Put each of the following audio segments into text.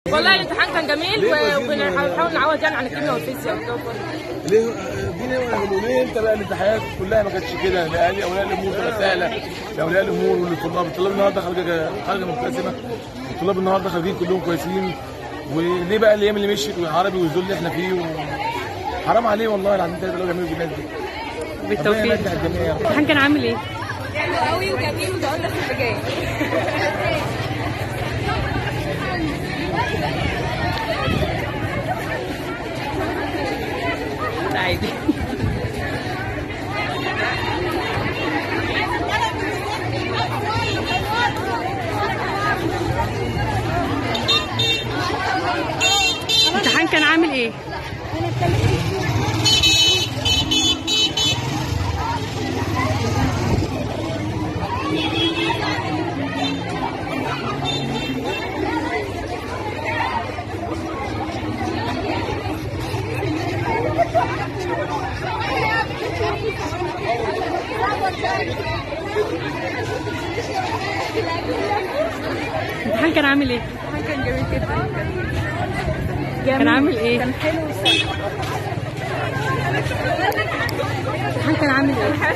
والله الامتحان كان جميل وبنحاول نعوض يعني عن الكيمياء والفيزياء والجو كله ليه دي ليه ليه انت بقى الامتحانات كلها ما كانتش كده لاهالي اولياء الامور كانت سهله لاولياء الامور وللطلاب الطلاب النهارده خارجه خارجه مبتسمه الطلاب النهارده خارجين كلهم كويسين وليه بقى الايام اللي مشيت والعربي والذل اللي احنا فيه و... حرام عليه والله العظيم ثلاثه اللي بيعملوا بالناس دي بالتوفيق ربنا يمتع الجميع يا رب. الامتحان كان عامل ايه؟ حلو قوي وجميل وده قلنا في اللي جاي لا عادي الامتحان كان عامل ايه؟ الامتحان كان عامل ايه؟ الامتحان كان جميل جدا كان عامل ايه؟ كان حلو وسهل الامتحان كان عامل ايه؟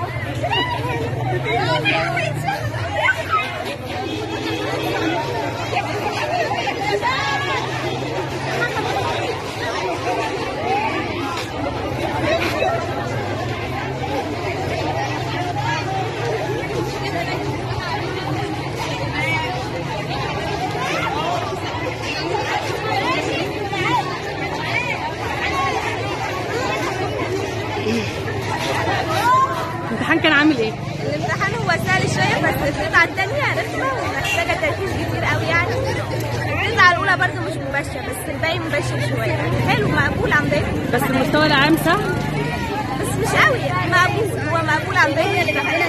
الامتحان كان عامل ايه؟ الامتحان هو سهل شوية بس القطعة التانية رخمة ومحتاجة تركيز كتير قوي يعني القطعة الأولى برضه مش مباشرة بس الباقي مباشر شوية حلو مقبول عن باقي بس المستوى العام سهل بس مش قوي مقبول هو مقبول عن باقي الامتحانات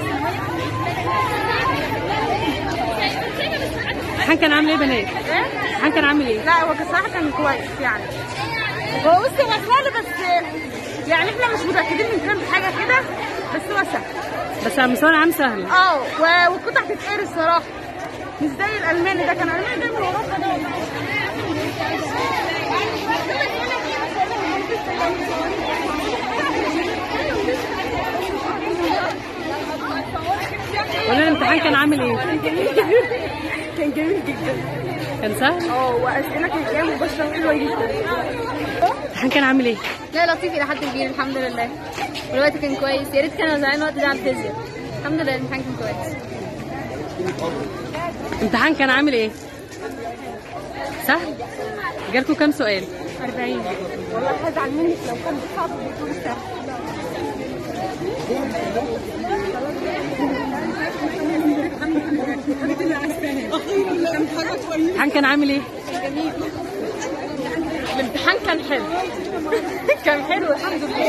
الامتحان كان عامل ايه يا بنات؟ الامتحان كان عامل ايه؟ لا هو بصراحه كان كويس يعني هو بص هو سهل بس يعني احنا مش متاكدين من كام حاجه كده بس هو سهل بس على المستوى العام سهل اه و- والقطع تتقري الصراحه مش زي الالماني ده كان الالماني ده من اوروبا ده ولا الامتحان كان عامل ايه؟ كان جميل جدا كان سهل؟ اه واسئله كانت جايه مباشره حلوه جدا الامتحان كان عامل ايه؟ لا لطيف إلى حد كبير الحمد لله والوقت كان كويس يا ريت كان زمان الوقت ده على الفيزياء الحمد لله الامتحان كان كويس الامتحان كان عامل ايه؟ سهل؟ جالكوا كام سؤال؟ 40 والله هزعل منك لو كان صعب بيكون سهل الامتحان كان عامل ايه؟ الامتحان كان حلو كان حلو الحمد لله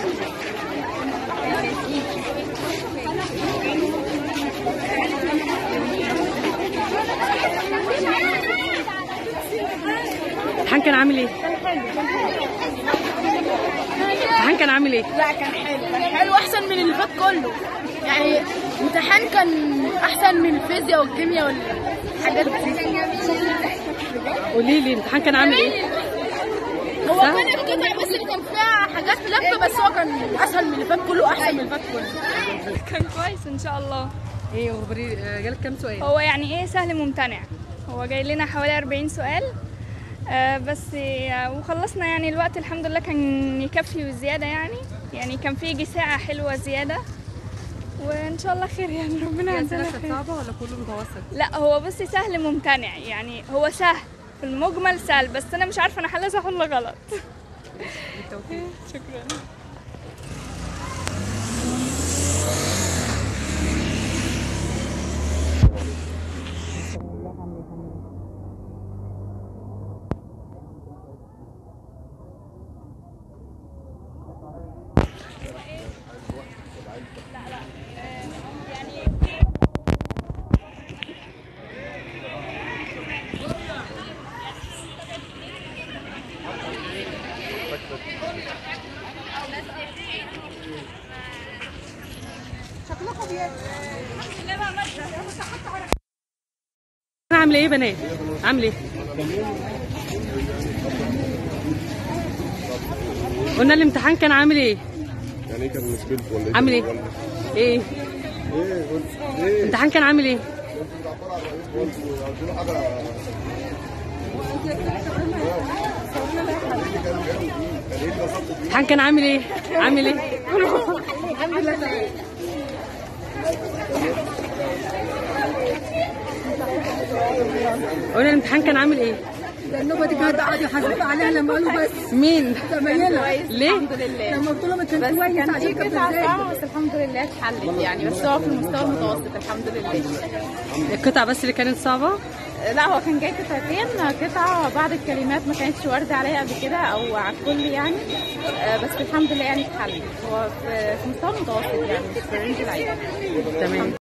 الامتحان كان عامل ايه؟ الامتحان كان عامل ايه؟ لا كان حلو كان حلو احسن من اللي فات كله يعني امتحان كان احسن من الفيزياء والكيمياء والحاجات دي قولي لي الامتحان كان عامل ايه؟ هو كان القطع بس اللي كان فيها حاجات لفه بس هو كان اسهل من اللي فات كله احسن من اللي فات كله كان كويس ان شاء الله ايه اخباري آه، جالك كام سؤال؟ هو يعني ايه سهل ممتنع هو جاي لنا حوالي 40 سؤال آه بس آه وخلصنا يعني الوقت الحمد لله كان يكفي وزيادة يعني يعني كان في يجي ساعة حلوة زيادة وإن شاء الله خير يعني ربنا يعزنا خير صعبة ولا كله متوسط؟ لا هو بصي سهل ممتنع يعني هو سهل في المجمل سهل بس أنا مش عارفة أنا حل صح ولا غلط شكرا عامل ايه يا بنات؟ عامل ايه؟ قلنا الامتحان كان عامل ايه يعني ايه كان مشكلته ولا ايه؟ عامل ايه ايه ايه قلت ايه؟ الامتحان كان عامل ايه قلت له حاجه الامتحان كان عامل ايه عامل ايه قولي الامتحان كان عامل ايه النوبه دي كانت قاعد يحاسبوا عليها لما قالوا بس مين زمايلها ليه لما قلت لهم انت بس كويس كان عشان في كنت قطعة ازاي صعبة بس الحمد لله اتحلت يعني بس هو في المستوى المتوسط الحمد لله القطع بس اللي كانت صعبة لا هو كان جاي قطعتين قطعة بعض الكلمات ما كانتش واردة عليا قبل كده أو على الكل يعني آه، بس الحمد لله يعني اتحلت هو في في مستوى المتوسط يعني مش في الرينج العالي تمام